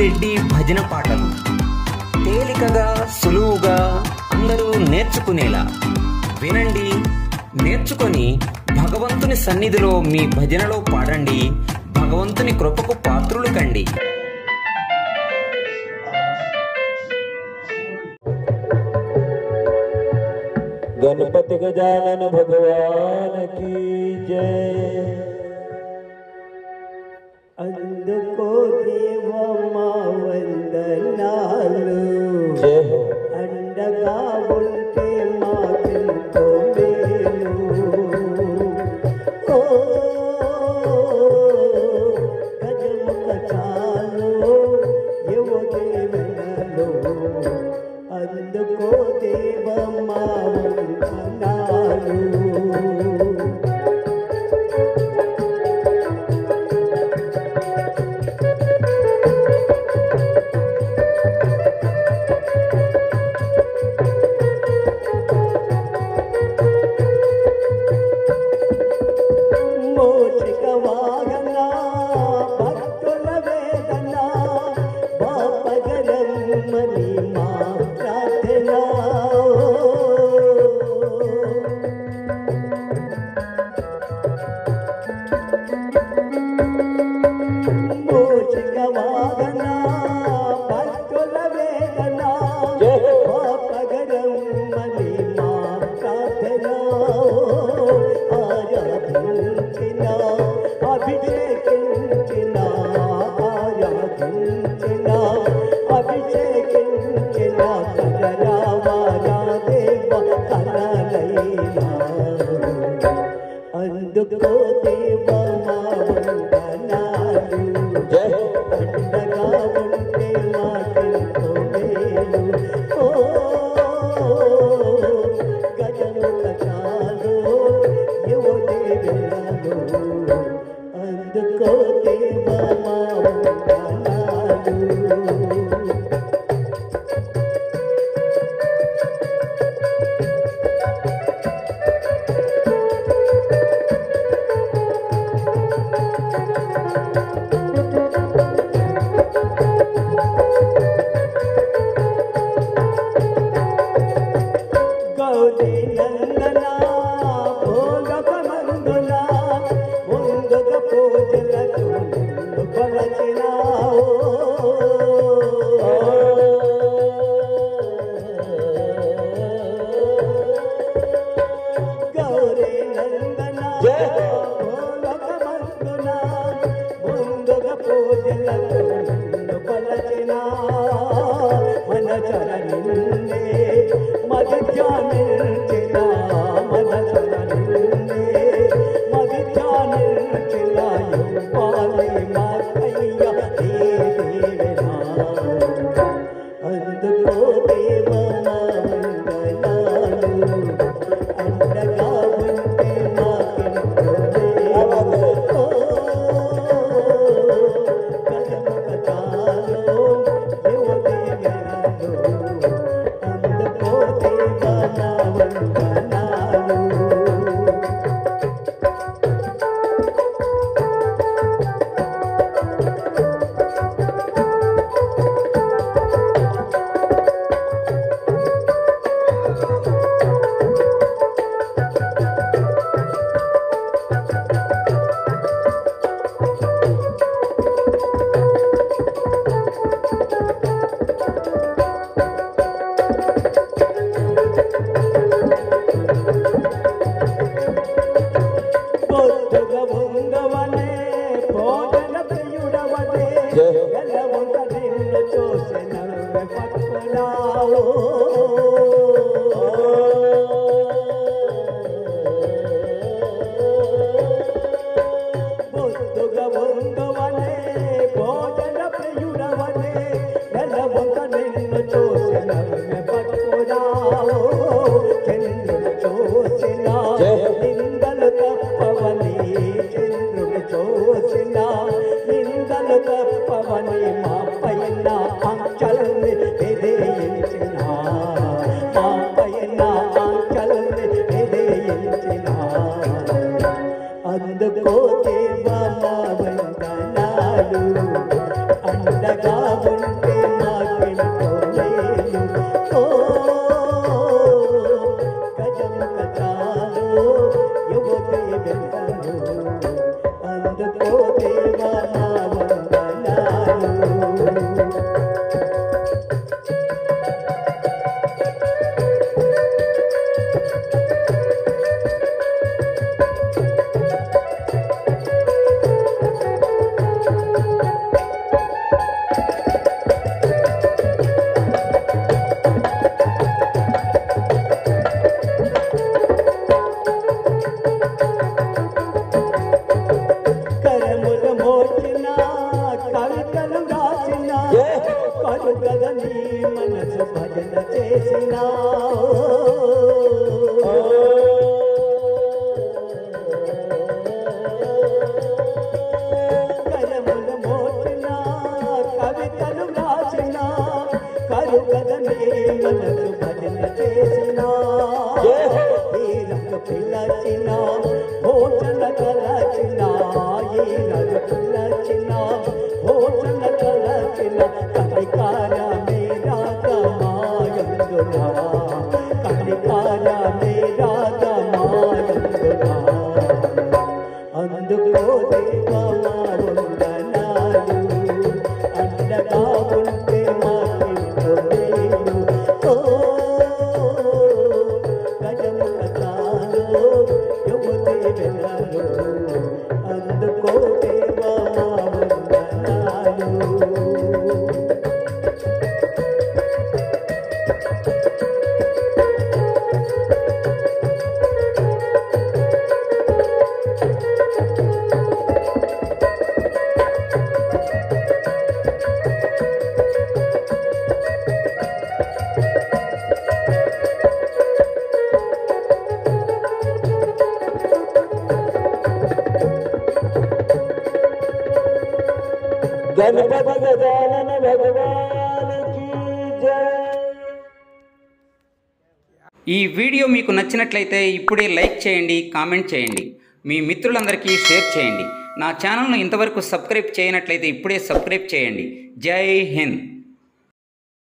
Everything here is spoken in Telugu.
రెడ్డి భజన పాటలు తేలికగా సులువుగా అందరూ నేర్చుకునేలా వినండి నేర్చుకొని భగవంతుని సన్నిధిలో మీ భజనలో పాడండి భగవంతుని కృపకు పాత్రులు కండి गणपति गजानन भगवान की जय అందుకో దేవమా వందనాలు जय हो అండగా ఉంటే మాకెంతో మేలు ఓ గజముఖ చాలు యువ దేవనలు అందుకో దేవమా వందనాలు మోషిక వాగన భక్తుల వేదన బాపగరమ్మని మా ప్రార్థన మోషిక వాగన భక్తుల వేదన బాపగరమ్మని మా ప్రార్థన ఆరాధించిన అభిషేకించిన ఆరాధించిన అభిషేకించిన కదరావారా దేవ కనలైనా అందుకో దేవ మా వందనాలు जय हो అండగా ఉంటే మాకెంతో మేలు ఓ గజముఖ చాలు యువ దేవెనలు అందుకో దేవ మా వందనాలు గౌరీ నందన భోగప నందున ముందుగ పూజలకు నిన్ను కొలచినావు గౌరీ నందన భోగప నందున ముందుగ పూజలకు నిన్ను కొలచినా మన చరణిందే మధ్యానించిన మన చరణిందే మధ్యానించిన యువాలే మాకయ్య దేవేనా అందుకో దేవ మంగళాలు అండగా ఉంటే మాకెంతో మేలు. గజముఖ చాలు యువ దేవెనలు అందుకో దేవ వందనాలు పొద్దుగ ఉంగవనే భోజన ప్రియుడవనే జయ. ఎల్లవంక నిన్ను చూసి నవ్వె పట్టుకున్నావు పొద్దుగ ఉంగవనే భోజన ప్రియుడవనే ఎల్లవంక నిన్ను చూసి నవ్వె పట్టుకున్నావు చంద్రుడు చూసిన జయ. నిందలు తప్పవని చంద్రుడు చూసిన నిందలు తప్పవని మా పైన అంచల్ని విధేయించిన మా పైన అంచల్ని విధేయించిన అందుకో దేవ మా వందనాలు అండగా ఉన్న కరములు మోచిన కవితలు రాసిన జై హో. కరుగల నీ మనసు భజన చేసిన కరములు మోచిన కవితలు రాసిన కరుగల నీ మనసు భజన చేసిన జై హో. ఈరకు పిల్లచిన భోజన కలచిన ఈరకు పిల్లచిన భోజన కలచిన కలికాల మేరా గమాయందునా కలికాల మేరా గమాయందునా అందుకో దేవా వందనాలు అండగా ఉంటే మాకెంతో మేలు ఓ గజముఖ తాను యువతి వెలరు అందుకో దేవా వందనాలు गणपति गजानन भगवान की जय ఈ వీడియో మీకు నచ్చినట్లయితే ఇప్పుడే లైక్ చేయండి కామెంట్ చేయండి మీ మిత్రులందరికీ షేర్ చేయండి నా ఛానల్ను ఇంతవరకు సబ్స్క్రైబ్ చేయనట్లయితే ఇప్పుడే సబ్స్క్రైబ్ చేయండి జై హింద్